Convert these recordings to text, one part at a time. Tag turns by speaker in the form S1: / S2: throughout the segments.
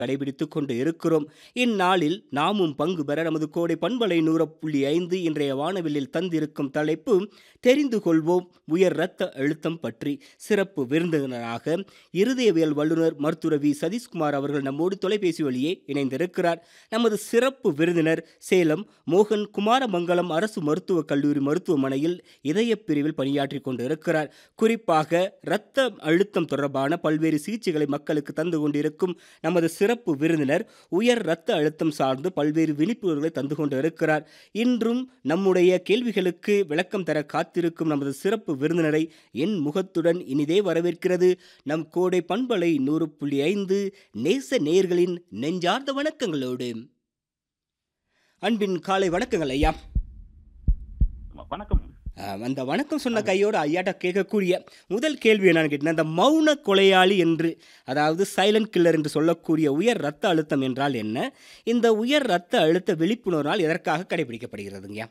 S1: கடைபிடித்துக் கொண்டு இருக்கிறோம் இந்நாளில் நாமும் பங்கு பெற நமது கோடை பண்பலை நூறு புள்ளி ஐந்து இன்றைய வானவில்லில் தந்திருக்கும் தலைப்பு தெரிந்து கொள்வோம் உயர் இரத்த அழுத்தம் பற்றி சிறப்பு விருந்தினராக இருதயவியல் வல்லுநர் மருத்துவர் வி சதீஷ்குமார் அவர்கள் நம்மோடு தொலைபேசி வழியே இணைந்திருக்கிறார் நமது சிறப்பு விருந்தினர் சேலம் மோகன் குமாரமங்கலம் அரசு மருத்துவக் கல்லூரி மருத்துவமனையில் இதயப் பிரிவில் பணியாற்றிக் கொண்டிருக்கிறார் குறிப்பாக இரத்த அழுத்தம் தொடர்பான பல்வேறு சிகிச்சைகளை மக்களுக்கு தந்து கொண்டிருக்கும் நமது சிறப்பு விருந்தினர் உயர் இரத்த அழுத்தம் சார்ந்து பல்வேறு விழிப்புணர்வுகளை தந்து கொண்டு இருக்கிறார் இன்றும் நம்முடைய கேள்விகளுக்கு விளக்கம் தர காத்திருக்கும் நமது சிறப்பு விருந்தினரை என் முகத்துடன் இனிதே வரவேற்கிறது நம் கோடை பண்பலை நூறு புள்ளி ஐந்து நேச நேயர்களின் நெஞ்சார்ந்த வணக்கங்களோடு அன்பின் காலை வணக்கங்கள் ஐயா
S2: வணக்கம்
S1: அஹ், அந்த வணக்கம் சொன்ன கையோட ஐயாட்ட கேட்கக்கூடிய முதல் கேள்வி என்னன்னு கேட்டீங்கன்னா இந்த மௌன கொலையாளி என்று அதாவது சைலண்ட் கில்லர் என்று சொல்லக்கூடிய உயர் ரத்த அழுத்தம் என்றால் என்ன இந்த உயர் ரத்த அழுத்த விழிப்புணர்வு நாள் எதற்காக கடைபிடிக்கப்படுகிறதுங்க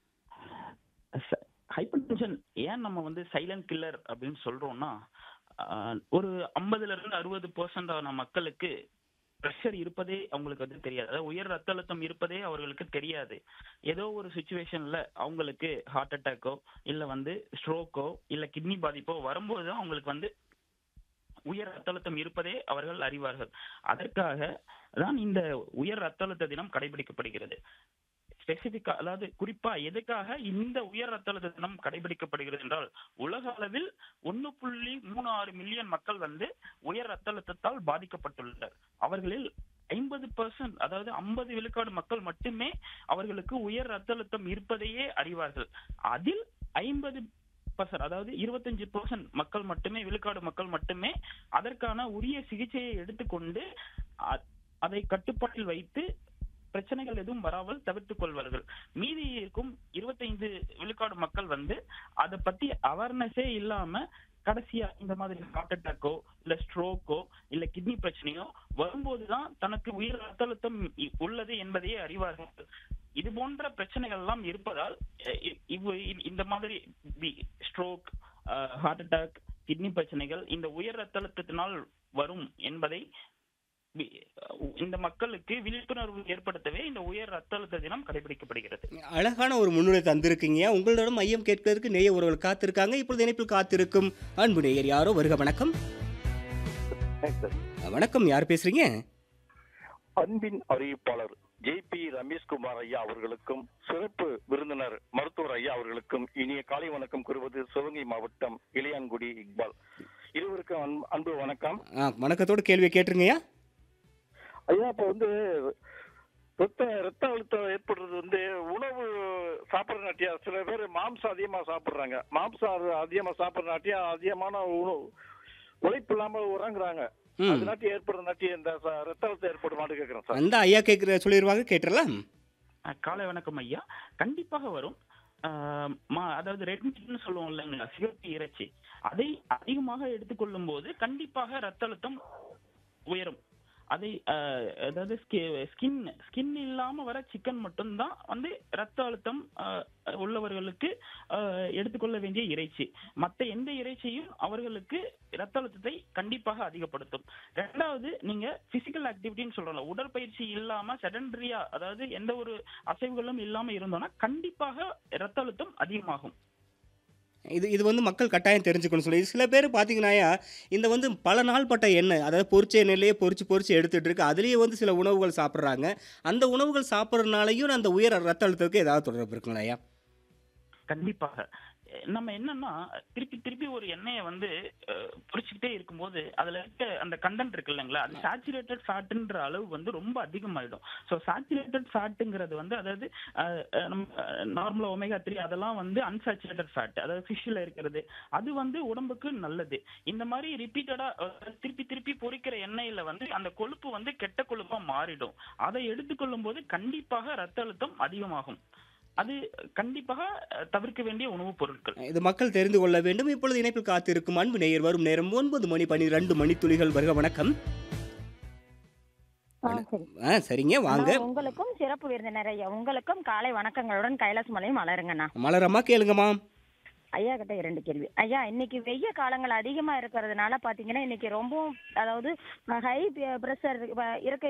S2: ஹைப்பர் டென்ஷன் ஏன் நம்ம வந்து சைலண்ட் கில்லர் அப்படின்னு சொல்றோம்னா ஆஹ், ஒரு ஐம்பதுல இருந்து அறுபது பெர்சன்டான மக்களுக்கு ப்ரெஷர் இருப்பதே அவங்களுக்கு வந்து தெரியாது அதாவது உயர் ரத்த அழுத்தம் இருப்பதே அவர்களுக்கு தெரியாது ஏதோ ஒரு சுச்சுவேஷன்ல அவங்களுக்கு ஹார்ட் அட்டாக்கோ இல்ல வந்து ஸ்ட்ரோக்கோ இல்ல கிட்னி பாதிப்போ வரும்போது தான் அவங்களுக்கு வந்து உயர் ரத்த அழுத்தம் இருப்பதே அவர்கள் அறிவார்கள் அதற்காக தான் இந்த உயர் ரத்த அழுத்த தினம் கடைபிடிக்கப்படுகிறது ஸ்பெசிபிக்கா அதாவது குறிப்பா எதுக்காக இந்த உயர் ரத்த அழுத்த தினம் கடைபிடிக்கப்படுகிறது என்றால் உலக அளவில் ஒன்னு புள்ளி மூணு ஆறு மில்லியன் மக்கள் வந்து உயர் ரத்த அழுத்தத்தால் பாதிக்கப்பட்டுள்ளனர் அவர்களில் ஐம்பது பர்சன்ட் அதாவது ஐம்பது விழுக்காடு மக்கள் மட்டுமே அவர்களுக்கு உயர் ரத்த அழுத்தம் இருப்பதையே அறிவார்கள் அதில் ஐம்பது பர்சன்ட் அதாவது இருபத்தஞ்சு பர்சன்ட் மக்கள் மட்டுமே விழுக்காடு மக்கள் மட்டுமே அதற்கான உரிய சிகிச்சையை எடுத்துக்கொண்டு அ- அதை கட்டுப்பாட்டில் வைத்து பிரச்சனைகள் எதுவும் வராமல் தவிர்த்துக் கொள்வார்கள் மீதி இருக்கும் இருபத்தைந்து விழுக்காடு மக்கள் வந்து அதை பத்தி அவேர்னஸே இல்லாம கடைசியா இந்த மாதிரி ஹார்ட் அட்டாக்கோ இல்ல ஸ்ட்ரோக்கோ இல்ல கிட்னி பிரச்சனையோ வரும்போதுதான் தனக்கு உயிர் ரத்த அழுத்தம் இ- உள்ளது என்பதையே அறிவார்கள் இது போன்ற பிரச்சனைகள் எல்லாம் இருப்பதால் அஹ் இ- இவ் இ- இந்த மாதிரி ஸ்ட்ரோக் ஹார்ட் அட்டாக் கிட்னி பிரச்சனைகள் இந்த உயர் ரத்த அழுத்தத்தினால் வரும் என்பதை வி- இந்த மக்களுக்கு விழிப்புணர்வு ஏற்படுத்தவே இந்த உயர் ரத்த அழுத்த தினம் கடைபிடிக்கப்படுகிறது
S1: அழகான ஒரு முன்னுரை தந்திருக்கீங்க உங்களிடம் மையம் கேட்பதற்கு நேய உறவுகள் காத்திருக்காங்க இப்பொழுது இணைப்பில் காத்திருக்கும் அன்பு நேயர் யாரோ வருக வணக்கம் அஹ், வணக்கம் யார் பேசுறீங்க
S3: அன்பின் அறிவிப்பாளர் ஜே பி ரமேஷ்குமார் ஐயா அவர்களுக்கும் சிறப்பு விருந்தினர் மருத்துவர் ஐயா அவர்களுக்கும் இனிய காலை வணக்கம் கூறுவது சிவகங்கை மாவட்டம் இளையான்குடி இக்பால் இருவருக்கும் அன்பு- அன்பு வணக்கம்
S1: ஆ, வணக்கத்தோடு கேள்வியை கேட்டுருங்கய்யா
S3: ஐயா இப்ப வந்து ரத்த ரத்த அழுத்தம் ஏற்படுறது வந்து உணவு சாப்பிட்ற நாட்டியா சில பேர் மாம்சம் அதிகமா சாப்பிடுறாங்க மாம்சம் அது அதிகமா சாப்பிட்ற நாட்டியா அதிகமான உணவு உழைப்பு இல்லாம உறங்குறாங்க
S1: ம்
S3: அது நாட்டி ஏற்படுற நாட்டி இந்த ச- ரத்த அழுத்தம் ஏற்படுமான்னு கேக்குறேன் சார்
S1: அந்த ஐயா கேட்குற சொல்லிடுவாங்க கேட்டுடலாம்
S2: அஹ் காலை வணக்கம் ஐயா கண்டிப்பாக வரும் அஹ் மா- அதாவது ரெட் மீட்னு சொல்லுவோம் இல்லைங்களா சிவப்பு இறைச்சி அதை அதிகமாக எடுத்துக்கொள்ளும் போது கண்டிப்பாக ரத்த அழுத்தம் உயரும் அதை அஹ், அதாவது ஸ்கின் ஸ்கின் இல்லாம வர சிக்கன் மட்டும்தான் வந்து ரத்த அழுத்தம் அஹ், உள்ளவர்களுக்கு அஹ், எடுத்துக்கொள்ள வேண்டிய இறைச்சி மத்த எந்த இறைச்சியும் அவர்களுக்கு ரத்த அழுத்தத்தை கண்டிப்பாக அதிகப்படுத்தும் ரெண்டாவது நீங்க பிசிக்கல் ஆக்டிவிட்டின்னு சொல்றோம்ல உடற்பயிற்சி இல்லாம செடன்டரியா அதாவது எந்த ஒரு அசைவுகளும் இல்லாம இருந்தோம்னா கண்டிப்பாக ரத்த அழுத்தம் அதிகமாகும்
S1: இது இது வந்து மக்கள் கட்டாயம் தெரிஞ்சுக்கணும் சொல்லி சில பேர் பார்த்தீங்கன்னாயா இந்த வந்து பல நாள் பட்ட எண்ணெய் அதாவது பொரிச்ச எண்ணெயிலேயே பொரிச்சு பொரிச்சு எடுத்துட்டு இருக்கு அதுலேயே வந்து சில உணவுகள் சாப்பிட்றாங்க அந்த உணவுகள் சாப்பிட்றதுனாலையும் அந்த உயர் ரத்த அழுத்தத்துக்கு ஏதாவது தொடர்பு இருக்குங்களா ஐயா
S2: கண்டிப்பாக அஹ் நம்ம என்னன்னா திருப்பி திருப்பி ஒரு எண்ணெயை வந்து அஹ், பொரிச்சுக்கிட்டே இருக்கும்போது அதுல இருக்க அந்த கண்டென்ட் இருக்கு இல்லைங்களா அது சேச்சுரேட்டட் ஃபேட்ன்ற அளவு வந்து ரொம்ப அதிகமாயிடும் ஸோ சேச்சுரேட்டட் ஃபேட்டுங்கிறது வந்து அதாவது அஹ், அஹ், நம்ம நார்மலா ஒமேகா த்ரீ அதெல்லாம் வந்து அன்சாச்சுரேட்டட் ஃபேட் அதாவது ஃபிஷ்ல இருக்கிறது அது வந்து உடம்புக்கு நல்லது இந்த மாதிரி ரிப்பீட்டடா திருப்பி திருப்பி பொரிக்கிற எண்ணெயில வந்து அந்த கொழுப்பு வந்து கெட்ட கொழுப்பா மாறிடும் அதை எடுத்துக்கொள்ளும் போது கண்டிப்பாக ரத்த அழுத்தம் அதிகமாகும் அது கண்டிப்பாக அஹ், தவிர்க்க வேண்டிய உணவுப் பொருட்கள்
S1: இது மக்கள் தெரிந்து கொள்ள வேண்டும் இப்பொழுது இணைப்பில் காத்திருக்கும் அன்பு நேயர் வரும் நேரம் ஒன்பது மணி பன்னிரெண்டு மணி துளிகள் வருக வணக்கம்
S4: ஆ, சரி.
S1: ஆ சரிங்க வாங்க
S4: அண்ணா, உங்களுக்கும் சிறப்பு விருந்தினர் ஐயா உங்களுக்கும் காலை வணக்கங்களுடன் கைலாஸ் மலையும் மலருங்கண்ணா
S1: மலரம்மா கேளுங்கம்மா
S4: ஐயா கிட்ட இரண்டு கேள்வி ஐயா இன்னைக்கு வெய்ய காலங்கள் அதிகமா இருக்கிறதுனால பாத்தீங்கன்னா இன்னைக்கு ரொம்பவும் அதாவது ஹை பிரஷர் இருக்க